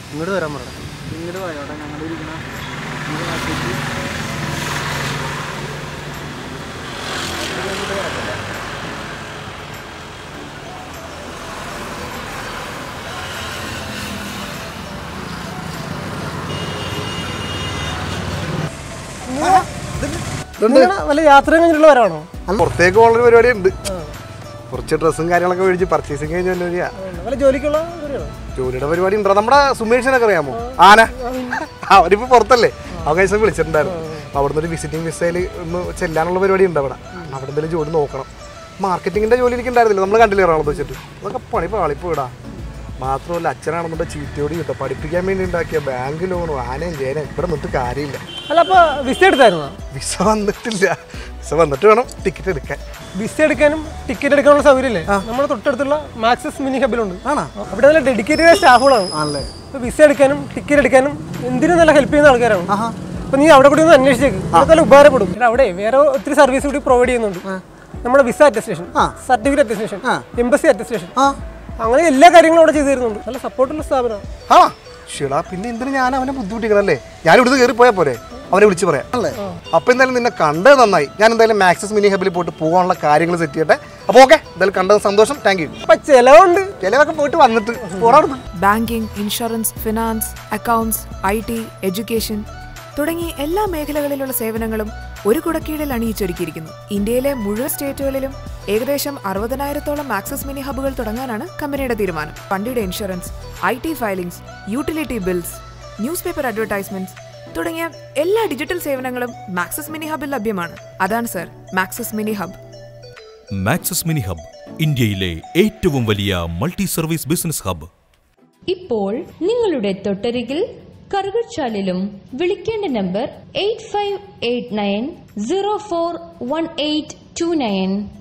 ഇങ്ങോട്ട് വരാൻ പറയണം ഇങ്ങോട്ട് പോയോട്ടെ ഞങ്ങൾ ഇരിക്കണ ഈ ഭാഗത്തേക്ക് ഇങ്ങോട്ട് കിടക്കല്ലേ നിങ്ങള് വല്ല യാത്ര കഴിഞ്ഞിട്ടുള്ളവരാണോ പുറത്തേക്ക് പോകുന്ന പരിപാടി ഉണ്ട് കുറച്ച് ഡ്രസ്സും കാര്യങ്ങളൊക്കെ മേടിച്ച് പർച്ചേസിങ് കഴിഞ്ഞ വരിക വല്ല ജോലിക്കുള്ള പരിപാടിയാണോ? ജോലിയുടെ പരിപാടി ഉണ്ടോ നമ്മുടെ സുമേഷിനൊക്കെ അറിയാമോ ആന അവരിപ്പോ പുറത്തല്ലേ അവ കഴിച്ച വിളിച്ചിട്ടുണ്ടായിരുന്നു അപ്പൊ അവിടുന്ന് ഒരു വിസിറ്റിംഗ് വിസയിൽ ഒന്ന് ചെല്ലാനുള്ള പരിപാടി ഉണ്ട് അവിടെ അവിടെ എന്തെങ്കിലും ജോലി നോക്കണം മാർക്കറ്റിങ്ങിന്റെ ജോലി എനിക്ക് ഉണ്ടായിരുന്നില്ല നമ്മൾ കണ്ടില്ല എറണാകുളത്ത് വെച്ചിട്ട് അതൊക്കെ പണി പാളിപ്പോയിടാ മാത്രമല്ല അച്ഛനാണെന്നുണ്ടെ ചീറ്റോടി കിട്ടും പഠിപ്പിക്കാൻ വേണ്ടി ഉണ്ടാക്കിയ ബാങ്ക് ലോണും ആനയും ചേനയും ഇവിടെ നിന്നിട്ട് കാര്യമില്ല അല്ല അപ്പൊ വിസ എടുത്തായിരുന്നോ വിസ വന്നിട്ടില്ല വിസ വന്നിട്ട് വേണം ടിക്കറ്റ് എടുക്കാൻ വിസ എടുക്കാനും ടിക്കറ്റ് എടുക്കാനുള്ള സൗകര്യമില്ലേ നമ്മുടെ തൊട്ടടുത്തുള്ള മാക്സസ് മിനി ഹബിലുണ്ട് ആണോ അവിടെ നല്ല ഡെഡിക്കേറ്റഡ് സ്റ്റാഫുകളാണ് ആണല്ലേ അപ്പൊ വിസ എടുക്കാനും ടിക്കറ്റ് എടുക്കാനും എന്തിനും നല്ല ഹെൽപ്പ് ചെയ്യുന്ന ആൾക്കാരാണ് അപ്പൊ നീ അവിടെ കൂടി ഒന്ന് അന്വേഷിച്ചേക്ക് അതൊക്കെ നല്ല ഉപകാരപ്പെടും പിന്നെ അവിടെ വേറെ ഒത്തിരി സർവീസ് കൂടി പ്രൊവൈഡ് ചെയ്യുന്നുണ്ട് നമ്മുടെ visa attestation certificate attestation embassy attestation അങ്ങനെ എല്ലാ കാര്യങ്ങളും അവിടെ ചെയ്തു തരുന്നുണ്ട് നല്ല സപ്പോർട്ടുള്ള സ്ഥാപനമാണ് ആ ഷിടാ പിന്നെ എന്തിനു ഞാൻ അവനെ ബുദ്ധിമുട്ടിക്കണല്ലേ ഞാൻ ഇവിടുന്ന് കയറി പോയാൽ പോരെ അവനെ വിളിച്ച് പറയാം അല്ലേ അപ്പൊ എന്തായാലും നിന്നെ കണ്ടത് നന്നായി ഞാൻ എന്തായാലും മാക്സസ് മിനി ഹബിൽ പോയിട്ട് പോകാനുള്ള കാര്യങ്ങൾ സെറ്റ് ചെയ്യട്ടെ അപ്പോൾ ഓക്കെ എന്തായാലും കണ്ടത് സന്തോഷം താങ്ക് യു അപ്പൊ ചെലവുണ്ട് ചിലവൊക്കെ പോയിട്ട് വന്നിട്ട് പോരാടുന്നു banking insurance finance accounts I T education തുടങ്ങി എല്ലാ മേഖലകളിലുള്ള സേവനങ്ങളും ഒരു കുടക്കീഴിൽ അണിയിച്ചൊരുക്കിയിരിക്കുന്നു ഇന്ത്യയിലെ മുഴുവൻ സ്റ്റേറ്റുകളിലും ഏകദേശം അറുപതിനായിരത്തോളം ആക്സസ് മിനി ഹബ്ബുകൾ തുടങ്ങാനാണ് കമ്പനിയുടെ തീരുമാനം വണ്ടിയുടെ insurance I T filings utility bills newspaper advertisements തുടങ്ങിയ എല്ലാ ഡിജിറ്റൽ സേവനങ്ങളും മാക്സസ് മിനി ഹബിൽ ലഭ്യമാണ് അതാണ് sir Maxus mini hub Maxus mini hub ഇന്ത്യയിലെ ഏറ്റവും വലിയ മൾട്ടി സർവീസ് ബിസിനസ് ഹബ് ഇപ്പോൾ നിങ്ങളുടെ തൊട്ടരികിൽ കറുകച്ചാലിലും വിളിക്കേണ്ട number eight five eight nine zero four one eight two nine